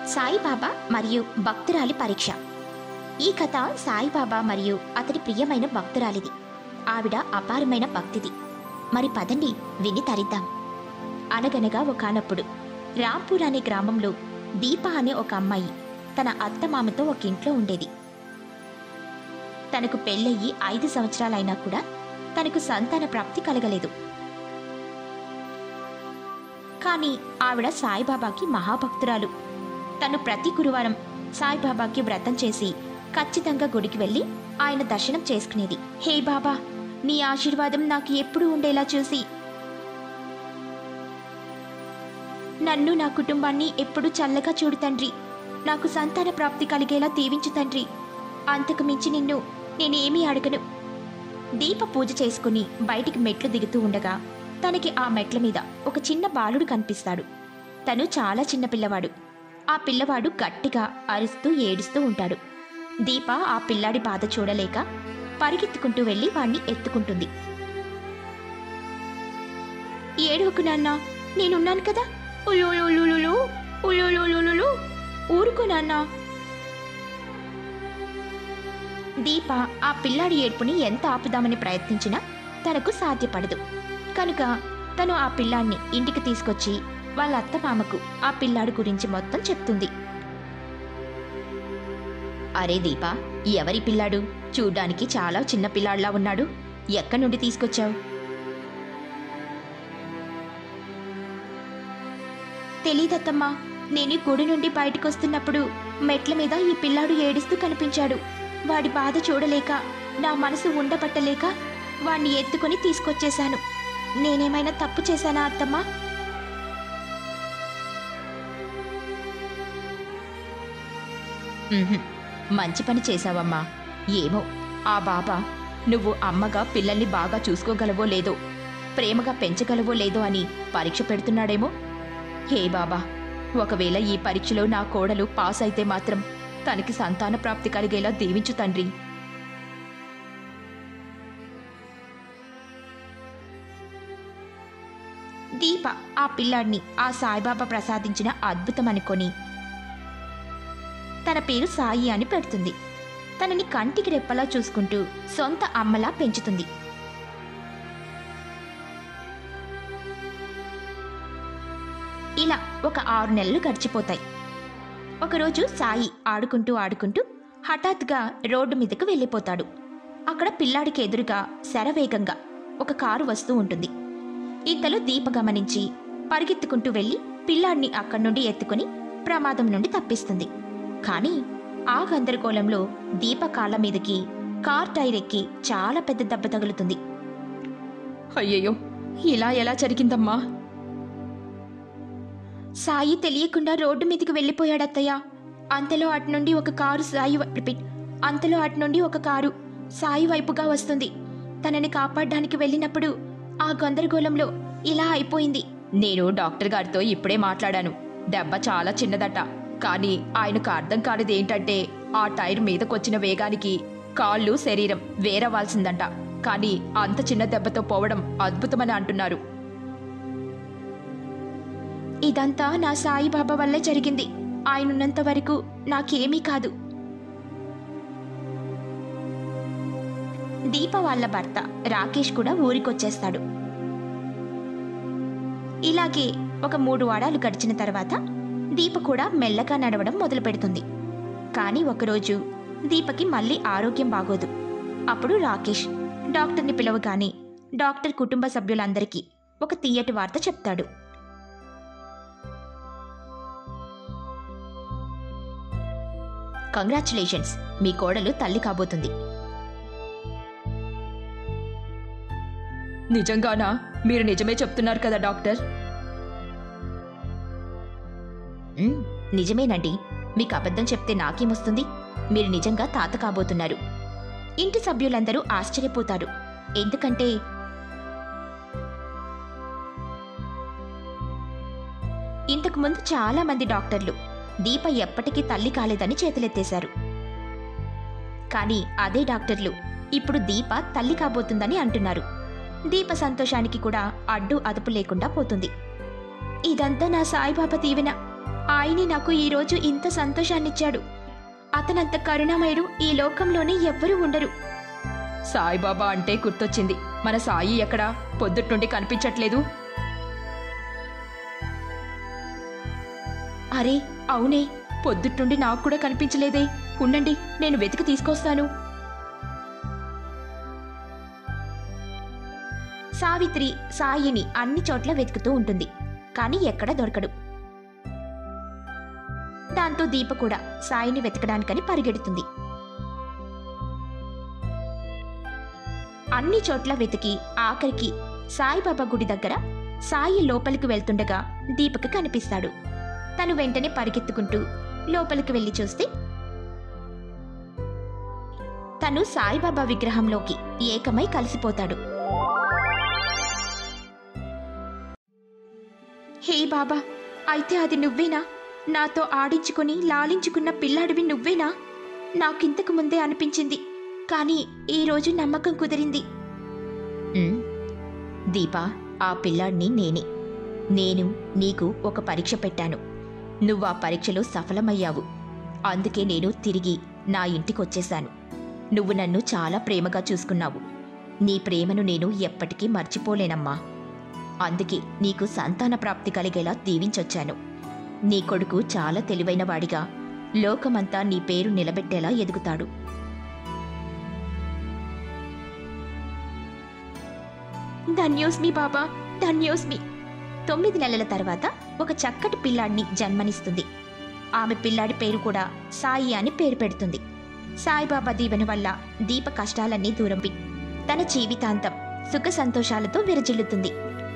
సాయిబాబా మరియు భక్తురాలి పరీక్ష ఈ కథ సాయిబాబా మరియు అతడి ప్రియమైన భక్తురాలిది ఆవిడ అపారమైన భక్తిది మరి పదండి విని తరిద్దాం అనగనగా ఒకనప్పుడు రాంపూర్ అనే గ్రామంలో దీప అనే ఒక అమ్మాయి తన అత్తమామతో ఒక ఇంట్లో ఉండేది తనకు పెళ్ళయ్యి ఐదు సంవత్సరాలైనా కూడా తనకు సంతాన ప్రాప్తి కలగలేదు కానీ ఆవిడ సాయిబాబాకి మహాభక్తురాలు తను ప్రతి గురువారం సాయిబాబాకి వ్రతం చేసి ఖచ్చితంగా గుడికి వెళ్ళి ఆయన దర్శనం చేసుకునేది హే బాబా నీ ఆశీర్వాదం నాకు ఎప్పుడూ ఉండేలా చూసి నన్ను నా కుటుంబాన్ని ఎప్పుడూ చల్లగా చూడు తండ్రి నాకు సంతాన ప్రాప్తి కలిగేలా దీవించు తండ్రి అంతకు మించి నిన్ను నేనేమీ అడగను దీప పూజ చేసుకుని బయటికి మెట్లు దిగుతూ ఉండగా తనకి ఆ మెట్ల మీద ఒక చిన్న బాలుడు కనిపిస్తాడు తను చాలా చిన్న పిల్లవాడు ఆ పిల్లవాడు గట్టిగా అరుస్తూ ఏడుస్తూ ఉంటాడు దీప ఆ పిల్లాడి బాధ చూడలేక పరిగెత్తుకుంటూ వెళ్ళి వాణ్ణి ఎత్తుకుంటుంది ఏడవకు నాన్న నేనున్నాను కదా ఉలులులులులు, ఉలులులులులు. ఊరుకో నాన్న దీప ఆ పిల్లాడి ఏడ్పుని ఎంత ఆపుదామని ప్రయత్నించినా తనకు సాధ్యపడదు కనుక తను ఆ పిల్లాన్ని ఇంటికి తీసుకొచ్చి వాళ్ళ అత్తమామకు ఆ పిల్లాడి గురించి మొత్తం చెప్తుంది అరే దీప ఎవరి పిల్లాడు చూడ్డానికి చాలా చిన్న పిల్లాడిలా ఉన్నాడు ఎక్కడి నుండి తీసుకొచ్చావు తెలీదత్తమ్మా నేను ఈ గుడి నుండి బయటకొస్తున్నప్పుడు మెట్ల మీద ఈ పిల్లాడు ఏడుస్తూ కనిపించాడు వాడి బాధ చూడలేక నా మనసు ఉండబట్టలేక వాణ్ణి ఎత్తుకొని తీసుకొచ్చేశాను నేనేమైనా తప్పు చేశానా అత్తమ్మా ఉహుం, మంచి పని చేశావమ్మా ఏమో ఆ బాబా నువ్వు అమ్మగా పిల్లల్ని బాగా చూసుకోగలవో లేదో ప్రేమగా పెంచగలవో లేదో అని పరీక్ష పెడుతున్నాడేమో హే బాబా ఒకవేళ ఈ పరీక్షలో నా కోడలు పాస్ అయితే మాత్రం తనకి సంతాన ప్రాప్తి కలిగేలా దీవించు తండ్రి దీప ఆ పిల్లాడిని ఆ సాయిబాబా ప్రసాదించిన అద్భుతం అనుకొని తన పేరు సాయి అని పెడుతుంది తనని కంటికి రెప్పలా చూసుకుంటూ సొంత అమ్మలా పెంచుతుంది ఇలా ఒక ఆరు నెలలు గడిచిపోతాయి ఒకరోజు సాయి ఆడుకుంటూ ఆడుకుంటూ హఠాత్తుగా రోడ్డు మీదకు వెళ్ళిపోతాడు అక్కడ పిల్లాడికి ఎదురుగా శరవేగంగా ఒక కారు వస్తూ ఉంటుంది ఇంతలో దీప గమనించి పరిగెత్తుకుంటూ వెళ్ళి పిల్లాడిని అక్కడి నుండి ఎత్తుకుని ప్రమాదం నుండి తప్పిస్తుంది కానీ ఆ గందరగోళంలో దీప కాళ్ళ మీదకి కార్ టైర్ ఎక్కి చాలా పెద్ద దెబ్బ తగులుతుంది అయ్యయ్యో ఇలా ఎలా జరిగిందమ్మా సాయి తెలియకుండా రోడ్డు మీదకి వెళ్ళిపోయాడత్తయ్య అంతలో అటు నుండి ఒక కారు సాయి వై- రిపీట్ అంతలో అటు నుండి ఒక కారు సాయి వైపుగా వస్తుంది తనని కాపాడడానికి వెళ్ళినప్పుడు ఆ గందరగోళంలో ఇలా అయిపోయింది నేను డాక్టర్ గారితో ఇప్పుడే మాట్లాడాను దెబ్బ చాలా చిన్నదట కానీ ఆయనకు అర్థం కానిది ఏంటంటే ఆ టైర్ మీదకొచ్చిన వేగానికి కాళ్ళు శరీరం వేరవ్వాల్సిందంట కానీ అంత చిన్న దెబ్బతో పోవడం అద్భుతమని అంటున్నారు ఇదంతా నా సాయిబాబా వల్లే జరిగింది ఆయనున్నంత వరకు నాకేమీ కాదు దీప వాళ్ళ భర్త రాకేష్ కూడా ఊరికొచ్చేస్తాడు ఇలాగే ఒక మూడు వారాలు గడిచిన తర్వాత దీప కూడా మెల్లగా నడవడం మొదలు పెడుతుంది కానీ ఒకరోజు దీపకి మళ్ళీ ఆరోగ్యం బాగోదు అప్పుడు రాకేష్ డాక్టర్ని పిలవగానే డాక్టర్ కుటుంబ సభ్యులందరికీ ఒక తీయటి వార్త చెప్తాడు కంగ్రాచులేషన్స్ మీ కోడలు తల్లి కాబోతుంది నిజంగానా మీరు నిజమే చెప్తున్నారు కదా డాక్టర్ "ఉమ్, నిజమేనండి మీకు అబద్ధం చెప్తే నాకేమొస్తుంది మీరు నిజంగా తాత కాబోతున్నారు ఇంటి సభ్యులందరూ ఆశ్చర్యపోతారు ఎందుకంటే ఇంతకు ముందు చాలా మంది డాక్టర్లు దీప ఎప్పటికీ తల్లి కాలేదని చేతులెత్తేశారు కానీ అదే డాక్టర్లు ఇప్పుడు దీప తల్లి కాబోతుందని అంటున్నారు దీప సంతోషానికి కూడా అడ్డు అదుపు లేకుండా పోతుంది ఇదంతా నా సాయిబాబా దీవెన ఆయనే నాకు ఈరోజు ఇంత సంతోషాన్నిచ్చాడు అతనంత కరుణామయుడు ఈ లోకంలోనే ఎవ్వరూ ఉండరు సాయిబాబా అంటే గుర్తొచ్చింది మన సాయి ఎక్కడా పొద్దుట్నుండి కనిపించట్లేదు అరే అవునే పొద్దుట్నుండి నాకు కూడా కనిపించలేదే ఉండండి నేను వెతికి తీసుకొస్తాను సావిత్రి సాయిని అన్ని చోట్ల వెతుకుతూ ఉంటుంది కానీ ఎక్కడ దొరకడు దాంతో దీప కూడా సాయిని వెతకడానికని పరిగెడుతుంది అన్ని చోట్ల వెతికి ఆఖరికి సాయిబాబా గుడి దగ్గర సాయి లోపలికి వెళ్తుండగా దీపకు కనిపిస్తాడు తను వెంటనే పరిగెత్తుకుంటూ లోపలికి వెళ్ళి చూస్తే తను సాయిబాబా విగ్రహంలోకి ఏకమై కలిసిపోతాడు హే బాబా అయితే అది నువ్వేనా నాతో ఆడించుకుని లాలించుకున్న పిల్లాడివి నువ్వేనా నాకింతకు ముందే అనిపించింది కానీ ఈరోజు నమ్మకం కుదిరింది ఉమ్, దీపా ఆ పిల్లాడిని నేనే నేను నీకు ఒక పరీక్ష పెట్టాను నువ్వు ఆ పరీక్షలో సఫలమయ్యావు అందుకే నేను తిరిగి నా ఇంటికొచ్చేశాను నువ్వు నన్ను చాలా ప్రేమగా చూసుకున్నావు నీ ప్రేమను నేను ఎప్పటికీ మర్చిపోలేనమ్మా అందుకే నీకు సంతాన ప్రాప్తి కలిగేలా దీవించొచ్చాను నీ కొడుకు చాలా తెలివైన వాడిగా లోకమంతా నీ పేరు నిలబెట్టేలా ఎదుగుతాడు ధన్యోస్మి బాబా ధన్యోస్మి తొమ్మిది నెలల తర్వాత ఒక చక్కటి పిల్లాడిని జన్మనిస్తుంది ఆమె పిల్లాడి పేరు కూడా సాయి అని పేరు పెడుతుంది సాయిబాబా దీవెన వల్ల దీప కష్టాలన్నీ దూరంపి తన జీవితాంతం సుఖ సంతోషాలతో విరజిల్లుతుంది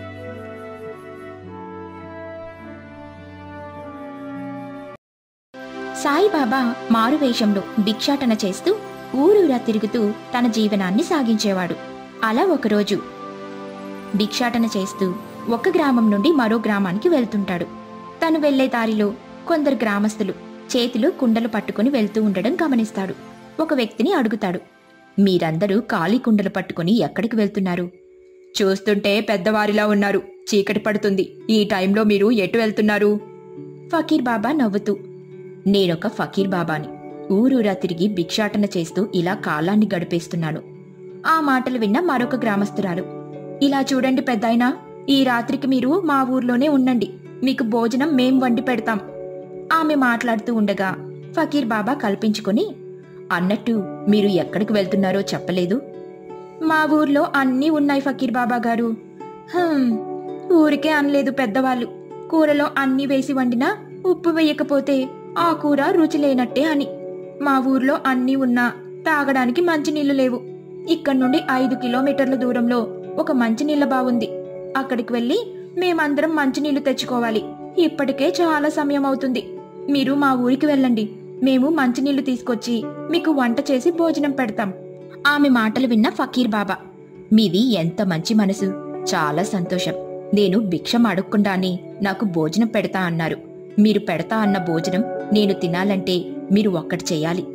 సాయిబాబా మారువేషంలో భిక్షాటన చేస్తూ ఊరూరా తిరుగుతూ తన జీవనాన్ని సాగించేవాడు అలా ఒకరోజు భిక్షాటన చేస్తూ ఒక గ్రామం నుండి మరో గ్రామానికి వెళ్తుంటాడు తను వెళ్లే దారిలో కొందరు గ్రామస్తులు చేతిలో కుండలు పట్టుకుని వెళ్తూ ఉండడం గమనిస్తాడు ఒక వ్యక్తిని అడుగుతాడు మీరందరూ ఖాళీ కుండలు పట్టుకుని ఎక్కడికి వెళ్తున్నారు చూస్తుంటే పెద్దవారిలా ఉన్నారు చీకటి పడుతుంది ఈ టైంలో మీరు ఎటు వెళ్తున్నారు ఫకీర్ బాబా నవ్వుతూ నేనొక ఫకీర్ బాబాని ఊరూరా తిరిగి భిక్షాటన చేస్తూ ఇలా కాలాన్ని గడిపేస్తున్నాను ఆ మాటలు విన్న మరొక గ్రామస్తురాలు ఇలా చూడండి పెద్దాయనా ఈ రాత్రికి మీరు మా ఊర్లోనే ఉండండి మీకు భోజనం మేం వండి పెడతాం ఆమె మాట్లాడుతూ ఉండగా ఫకీర్ బాబా కల్పించుకొని అన్నట్టు మీరు ఎక్కడికి వెళ్తున్నారో చెప్పలేదు మా ఊర్లో అన్నీ ఉన్నాయి ఫకీర్ బాబా గారు "హమ్, ఊరికే అనలేదు పెద్దవాళ్ళు కూరలో అన్నీ వేసి వండినా ఉప్పు వేయకపోతే ఆ కూర రుచి లేనట్టే అని మా ఊర్లో అన్నీ ఉన్నా తాగడానికి మంచినీళ్లు లేవు ఇక్కడి నుండి ఐదు కిలోమీటర్ల దూరంలో ఒక మంచినీళ్ల బావుంది అక్కడికి వెళ్ళి మేమందరం మంచినీళ్లు తెచ్చుకోవాలి ఇప్పటికే చాలా సమయం అవుతుంది మీరు మా ఊరికి వెళ్ళండి మేము మంచినీళ్లు తీసుకొచ్చి మీకు వంట చేసి భోజనం పెడతాం ఆమె మాటలు విన్న ఫకీర్ బాబా మీది ఎంత మంచి మనసు చాలా సంతోషం నేను భిక్షం అడగకుండానే నాకు భోజనం పెడతా అన్నారు మీరు పెడతా అన్న భోజనం నేను తినాలంటే మీరు ఒక్కటి చెయ్యాలి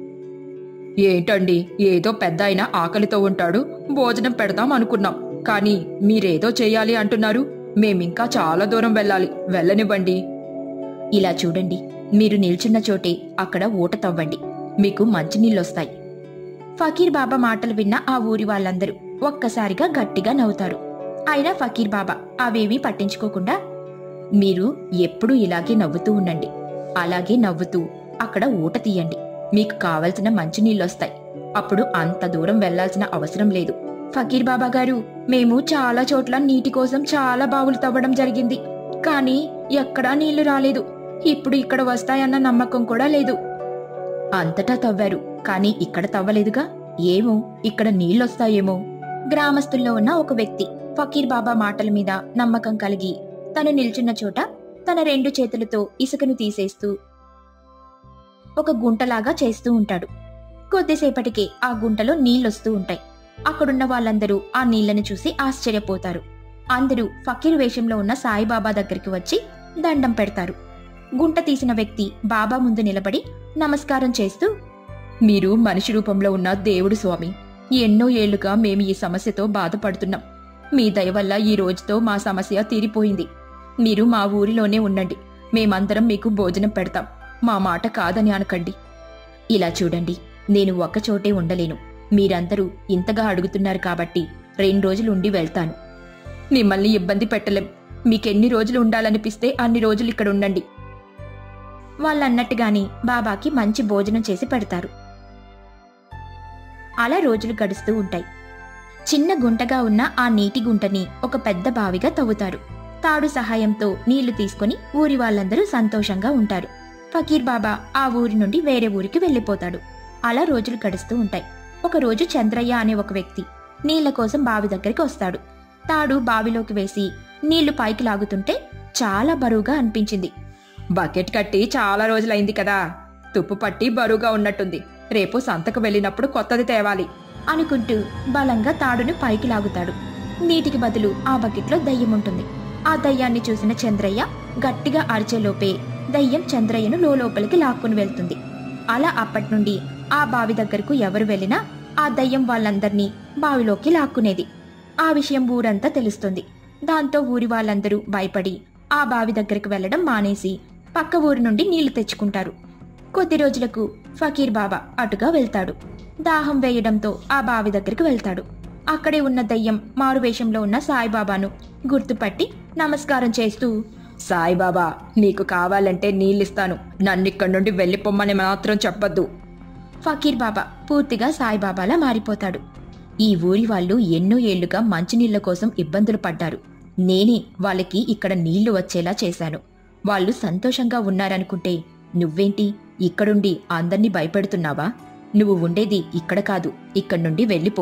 ఏంటండి ఏదో పెద్ద ఆయన ఆకలితో ఉంటాడు భోజనం పెడదాం అనుకున్నాం కానీ మీరేదో చెయ్యాలి అంటున్నారు మేమింకా చాలా దూరం వెళ్ళాలి వెళ్ళనివ్వండి ఇలా చూడండి మీరు నిల్చున్న చోటే అక్కడ ఊట తవ్వండి మీకు మంచినీళ్ళొస్తాయి ఫకీర్ బాబా మాటలు విన్న ఆ ఊరి వాళ్ళందరూ ఒక్కసారిగా గట్టిగా నవ్వుతారు అయినా ఫకీర్ బాబా అవేమీ పట్టించుకోకుండా మీరు ఎప్పుడూ ఇలాగే నవ్వుతూ ఉండండి అలాగే నవ్వుతూ అక్కడ ఊట తీయండి మీకు కావలసిన మంచినీళ్ళొస్తాయి అప్పుడు అంత దూరం వెళ్లాల్సిన అవసరం లేదు ఫకీర్ బాబా గారు మేము చాలా చోట్ల నీటి కోసం చాలా బావులు తవ్వడం జరిగింది కానీ ఎక్కడా నీళ్లు రాలేదు ఇప్పుడు ఇక్కడ వస్తాయన్న నమ్మకం కూడా లేదు అంతటా తవ్వారు కానీ ఇక్కడ తవ్వలేదుగా ఏమో ఇక్కడ నీళ్ళొస్తాయేమో గ్రామస్తుల్లో ఉన్న ఒక వ్యక్తి ఫకీర్ బాబా మాటల మీద నమ్మకం కలిగి తను నిల్చున్న చోట తన రెండు చేతులతో ఇసుకను తీసేస్తూ ఒక గుంటలాగా చేస్తూ ఉంటాడు కొద్దిసేపటికే ఆ గుంటలో నీళ్లొస్తూ ఉంటాయి అక్కడున్న వాళ్ళందరూ ఆ నీళ్లను చూసి ఆశ్చర్యపోతారు అందరూ ఫకీర్ వేషంలో ఉన్న సాయిబాబా దగ్గరికి వచ్చి దండం పెడతారు గుంట తీసిన వ్యక్తి బాబా ముందు నిలబడి నమస్కారం చేస్తూ మీరు మనిషి రూపంలో ఉన్న దేవుడు స్వామి ఎన్నో ఏళ్లుగా మేము ఈ సమస్యతో బాధపడుతున్నాం మీ దయ వల్ల ఈ రోజుతో మా సమస్య తీరిపోయింది మీరు మా ఊరిలోనే ఉండండి మేమందరం మీకు భోజనం పెడతాం మా మాట కాదని అనకండి ఇలా చూడండి నేను ఒక్కచోటే ఉండలేను మీరందరూ ఇంతగా అడుగుతున్నారు కాబట్టి రెండు రోజులు ఉండి వెళ్తాను మిమ్మల్ని ఇబ్బంది పెట్టలేం మీకెన్ని రోజులు ఉండాలనిపిస్తే అన్ని రోజులు ఇక్కడ ఉండండి వాళ్ళన్నట్టుగాని బాబాకి మంచి భోజనం చేసి పెడతారు అలా రోజులు గడుస్తూ ఉంటాయి చిన్న గుంటగా ఉన్న ఆ నీటి గుంటని ఒక పెద్ద బావిగా తవ్వుతారు తాడు సహాయంతో నీళ్లు తీసుకుని ఊరి వాళ్ళందరూ సంతోషంగా ఉంటారు ఫకీర్ బాబా ఆ ఊరి నుండి వేరే ఊరికి వెళ్ళిపోతాడు అలా రోజులు గడుస్తూ ఉంటాయి ఒకరోజు చంద్రయ్య అనే ఒక వ్యక్తి నీళ్ల కోసం బావి దగ్గరికి వస్తాడు తాడు బావిలోకి వేసి నీళ్లు పైకి లాగుతుంటే చాలా బరువుగా అనిపించింది బకెట్ కట్టి చాలా రోజులైంది కదా తుప్పు పట్టి బరువుగా ఉన్నట్టుంది రేపు సంతకు వెళ్ళినప్పుడు కొత్తది తేవాలి అనుకుంటూ బలంగా తాడును పైకి లాగుతాడు నీటికి బదులు ఆ బకెట్లో దయ్యం ఉంటుంది ఆ దయ్యాన్ని చూసిన చంద్రయ్య గట్టిగా అరిచేలోపే దయ్యం చంద్రయ్యను లోపలికి లాక్కుని వెళ్తుంది అలా అప్పటి నుండి ఆ బావి దగ్గరకు ఎవరు వెళ్ళినా ఆ దయ్యం వాళ్ళందర్నీ బావిలోకి లాక్కునేది ఆ విషయం ఊరంతా తెలుస్తుంది దాంతో ఊరి వాళ్ళందరూ భయపడి ఆ బావి దగ్గరకు వెళ్లడం మానేసి పక్క ఊరి నుండి నీళ్లు తెచ్చుకుంటారు కొద్ది రోజులకు ఫకీర్ బాబా అటుగా వెళ్తాడు దాహం వేయడంతో ఆ బావి దగ్గరికి వెళ్తాడు అక్కడే ఉన్న దయ్యం మారువేషంలో ఉన్న సాయిబాబాను గుర్తుపట్టి నమస్కారం చేస్తూ సాయిబాబా నీకు కావాలంటే నీళ్ళిస్తాను నన్నిక్కడి నుండి వెళ్ళిపోమ్మని మాత్రం చెప్పొద్దు ఫకీర్ బాబా పూర్తిగా సాయిబాబాలా మారిపోతాడు ఈ ఊరి వాళ్ళు ఎన్నో ఏళ్లుగా మంచినీళ్ల కోసం ఇబ్బందులు పడ్డారు నేనే వాళ్ళకి ఇక్కడ నీళ్లు వచ్చేలా చేశాను వాళ్ళు సంతోషంగా ఉన్నారనుకుంటే నువ్వేంటి ఇక్కడుండి అందర్నీ భయపెడుతున్నావా నువ్వు ఉండేది ఇక్కడ కాదు ఇక్కడి నుండి వెళ్ళిపో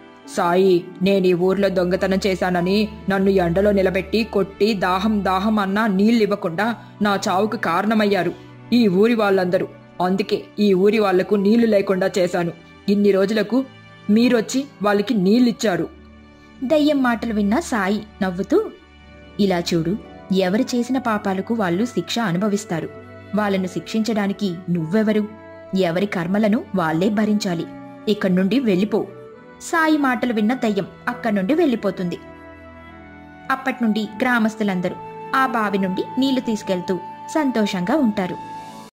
సాయి నేను ఈ ఊర్లో దొంగతనం చేశానని నన్ను ఎండలో నిలబెట్టి కొట్టి దాహం దాహం అన్నా నీళ్ళివ్వకుండా నా చావుకు కారణమయ్యారు ఈ ఊరి వాళ్ళందరూ అందుకే ఈ ఊరి వాళ్లకు నీళ్లు లేకుండా చేశాను ఇన్ని రోజులకు మీరొచ్చి వాళ్ళకి నీళ్ళిచ్చారు దయ్యం మాటలు విన్న సాయి నవ్వుతూ ఇలా చూడు ఎవరు చేసిన పాపాలకు వాళ్ళు శిక్ష అనుభవిస్తారు వాళ్ళను శిక్షించడానికి నువ్వెవరు ఎవరి కర్మలను వాళ్ళే భరించాలి ఇక్కడి నుండి వెళ్ళిపో సాయి మాటలు విన్న దయ్యం అక్కడి నుండి వెళ్ళిపోతుంది అప్పటి నుండి గ్రామస్తులందరూ ఆ బావి నుండి నీళ్లు తీసుకెళ్తూ సంతోషంగా ఉంటారు